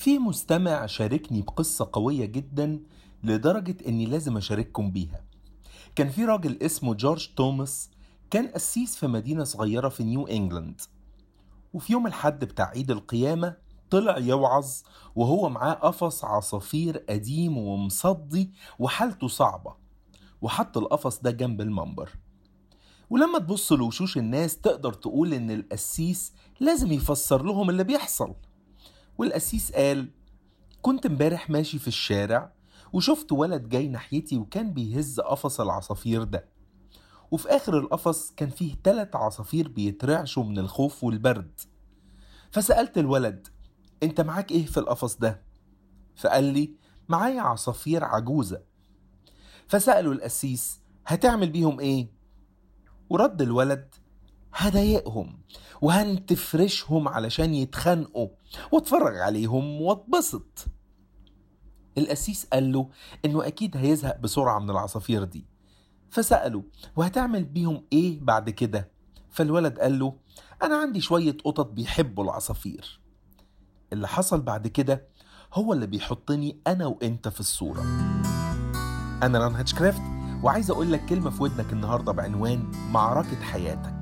في مستمع شاركني بقصة قوية جدا لدرجة اني لازم اشارككم بيها كان في راجل اسمه جورج توماس كان قسيس في مدينة صغيرة في نيو انجلاند وفي يوم الحد بتاع عيد القيامة طلع يوعظ وهو معاه قفص عصافير قديم ومصدي وحالته صعبة وحط القفص ده جنب المنبر ولما تبص لوشوش الناس تقدر تقول ان القسيس لازم يفسر لهم اللي بيحصل والقسيس قال كنت امبارح ماشي في الشارع وشفت ولد جاي ناحيتي وكان بيهز قفص العصافير ده وفي آخر القفص كان فيه تلات عصافير بيترعشوا من الخوف والبرد فسألت الولد انت معاك ايه في القفص ده فقال لي معايا عصافير عجوزة فسأله القسيس هتعمل بيهم ايه ورد الولد هضايقهم وهنتفرشهم علشان يتخانقوا واتفرج عليهم واتبسط القسيس قال له انه اكيد هيزهق بسرعة من العصافير دي فسأله وهتعمل بيهم ايه بعد كده فالولد قال له انا عندي شوية قطط بيحبوا العصافير اللي حصل بعد كده هو اللي بيحطني انا وانت في الصورة انا ران هاتشكرافت وعايز اقول لك كلمة في ودنك النهاردة بعنوان معركة حياتك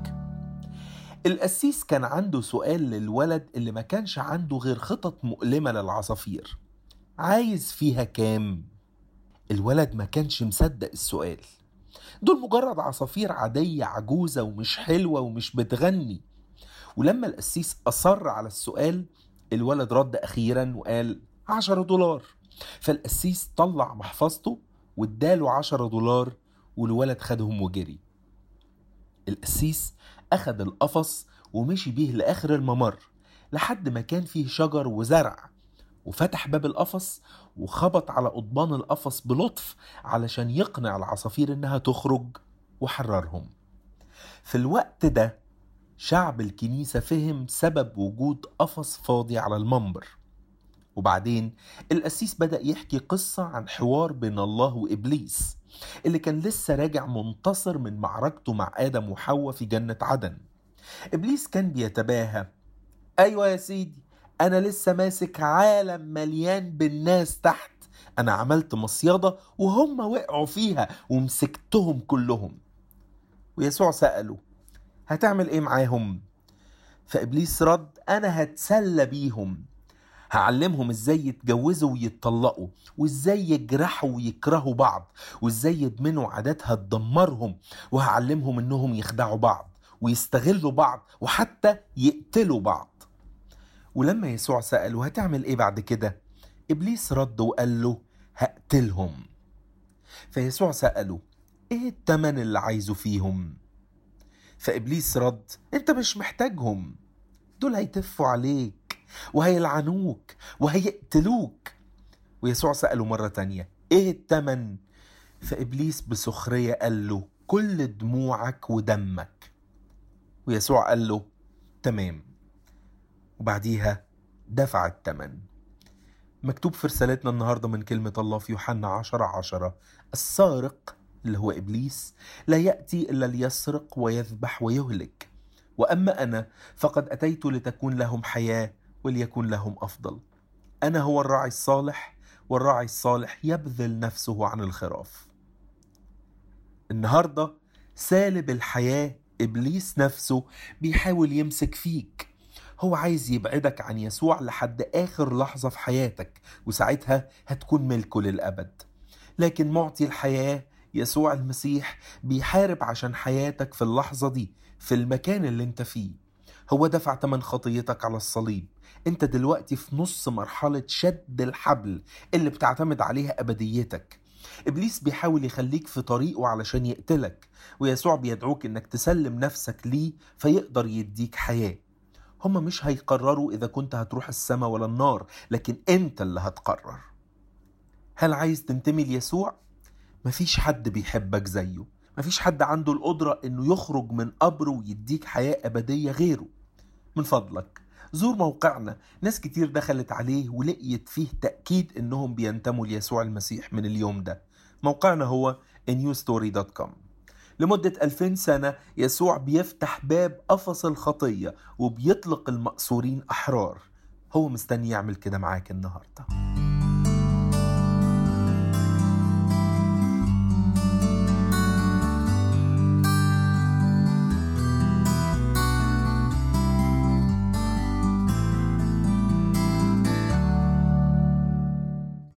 القسيس كان عنده سؤال للولد اللي ما كانش عنده غير خطط مؤلمة للعصافير عايز فيها كام؟ الولد ما كانش مصدق السؤال دول مجرد عصافير عادية عجوزة ومش حلوة ومش بتغني ولما القسيس أصر على السؤال الولد رد أخيرا وقال عشرة دولار فالقسيس طلع محفظته واداله عشرة دولار والولد خدهم وجري القسيس أخد القفص ومشي بيه لآخر الممر لحد ما كان فيه شجر وزرع وفتح باب القفص وخبط على قضبان القفص بلطف علشان يقنع العصافير انها تخرج وحررهم في الوقت ده شعب الكنيسة فهم سبب وجود قفص فاضي على المنبر وبعدين القسيس بدأ يحكي قصة عن حوار بين الله وإبليس اللي كان لسه راجع منتصر من معركته مع آدم وحواء في جنة عدن إبليس كان بيتباهى أيوة يا سيدي أنا لسه ماسك عالم مليان بالناس تحت أنا عملت مصيدة وهم وقعوا فيها ومسكتهم كلهم ويسوع سأله هتعمل إيه معاهم؟ فإبليس رد أنا هتسلى بيهم هعلمهم ازاي يتجوزوا ويتطلقوا وازاي يجرحوا ويكرهوا بعض وازاي يدمنوا عادات هتدمرهم وهعلمهم انهم يخدعوا بعض ويستغلوا بعض وحتى يقتلوا بعض ولما يسوع سأله هتعمل ايه بعد كده ابليس رد وقال له هقتلهم فيسوع سأله ايه التمن اللي عايزه فيهم فابليس رد انت مش محتاجهم دول هيتفوا عليك وهيلعنوك وهيقتلوك ويسوع سأله مرة تانية ايه التمن فإبليس بسخرية قال له كل دموعك ودمك ويسوع قال له تمام وبعديها دفع التمن مكتوب في رسالتنا النهاردة من كلمة الله في يوحنا عشرة عشرة السارق اللي هو إبليس لا يأتي إلا ليسرق ويذبح ويهلك وأما أنا فقد أتيت لتكون لهم حياة وليكن لهم افضل انا هو الراعي الصالح والراعي الصالح يبذل نفسه عن الخراف النهارده سالب الحياه ابليس نفسه بيحاول يمسك فيك هو عايز يبعدك عن يسوع لحد اخر لحظه في حياتك وساعتها هتكون ملكه للابد لكن معطي الحياه يسوع المسيح بيحارب عشان حياتك في اللحظه دي في المكان اللي انت فيه هو دفع تمن خطيتك على الصليب انت دلوقتي في نص مرحلة شد الحبل اللي بتعتمد عليها أبديتك إبليس بيحاول يخليك في طريقه علشان يقتلك ويسوع بيدعوك إنك تسلم نفسك ليه فيقدر يديك حياة هما مش هيقرروا إذا كنت هتروح السماء ولا النار لكن أنت اللي هتقرر هل عايز تنتمي ليسوع؟ مفيش حد بيحبك زيه مفيش حد عنده القدرة إنه يخرج من قبره ويديك حياة أبدية غيره من فضلك زور موقعنا ناس كتير دخلت عليه ولقيت فيه تأكيد إنهم بينتموا ليسوع المسيح من اليوم ده موقعنا هو newstory.com لمدة 2000 سنة يسوع بيفتح باب قفص الخطية وبيطلق المأسورين أحرار هو مستني يعمل كده معاك النهارده